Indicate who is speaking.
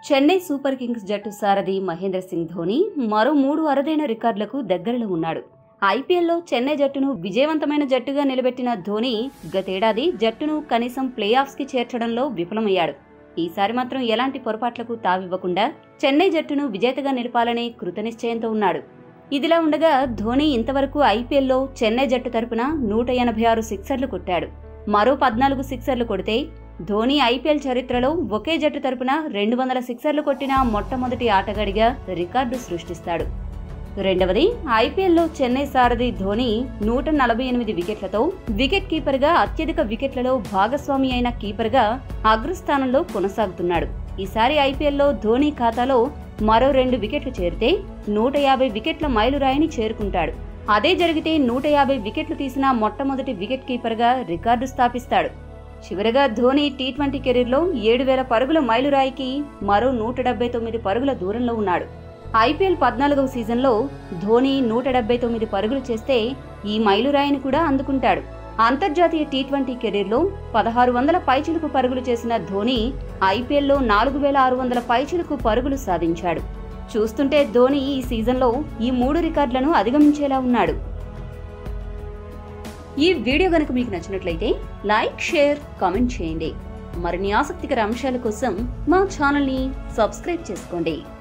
Speaker 1: Chennai super Kings జట్టు సారథి మహేంద్ర సింగ్ ధోని మరో మూడు అరుదైన రికార్డులకు దగ్గరలో ఉన్నాడు ఐపీఎల్లో చెన్నై జట్టును విజయవంతమైన జట్టుగా నిలబెట్టిన ధోని గతేడాది జట్టును కనీసం ప్లే ఆఫ్స్ కి చేర్చడంలో విఫలమయ్యాడు ఈసారి మాత్రం ఎలాంటి పొరపాట్లకు తావివ్వకుండా చెన్నై జట్టును విజేతగా నిలపాలనే కృతనిశ్చయంతో ఉన్నాడు ఇదిలా ఉండగా ధోని ఇంతవరకు ఐపీఎల్లో చెన్నై జట్టు తరపున నూట ఎనభై ఆరు సిక్సర్లు కొట్టాడు మరో పద్నాలుగు సిక్సర్లు కొడితే ధోని ఐపీఎల్ చరిత్రలో ఒకే జట్టు తరపున రెండు వందల సిక్సర్లు కొట్టిన మొట్టమొదటి ఆటగాడిగా రికార్డు సృష్టిస్తాడు రెండవది ఐపీఎల్లో చెన్నై సారథి ధోని నూట నలభై ఎనిమిది వికెట్లతో వికెట్ కీపర్గా అత్యధిక వికెట్లలో భాగస్వామి అయిన కీపర్గా అగ్రస్థానంలో కొనసాగుతున్నాడు ఈసారి ఐపీఎల్లో ధోని ఖాతాలో మరో రెండు వికెట్లు చేరితే నూట యాభై వికెట్ల మైలురాయిని చేరుకుంటాడు అదే జరిగితే నూట యాభై వికెట్లు తీసిన మొట్టమొదటి వికెట్ కీపర్గా రికార్డు స్థాపిస్తాడు చివరగా ధోని టీ ట్వంటీ కెరీర్లో ఏడు వేల పరుగుల మైలురాయికి మరో నూట డెబ్బై తొమ్మిది పరుగుల దూరంలో ఉన్నాడు ఐపీఎల్ పద్నాలుగవ సీజన్లో ధోని నూట డెబ్బై తొమ్మిది పరుగులు చేస్తే ఈ మైలురాయిని కూడా అందుకుంటాడు అంతర్జాతీయ టీ ట్వంటీ కెరీర్లో పదహారు వందల పైచిలుకు పరుగులు చేసిన ధోని ఐపీఎల్లో నాలుగు వేల ఆరు వందల పైచిలుకు పరుగులు సాధించాడు చూస్తుంటే ధోని ఈ సీజన్లో ఈ మూడు రికార్డులను అధిగమించేలా ఉన్నాడు ఈ వీడియో గనుక మీకు నచ్చినట్లయితే లైక్ షేర్ కామెంట్ చేయండి మరిన్ని ఆసక్తికర అంశాల కోసం మా ఛానల్ని సబ్స్క్రైబ్ చేసుకోండి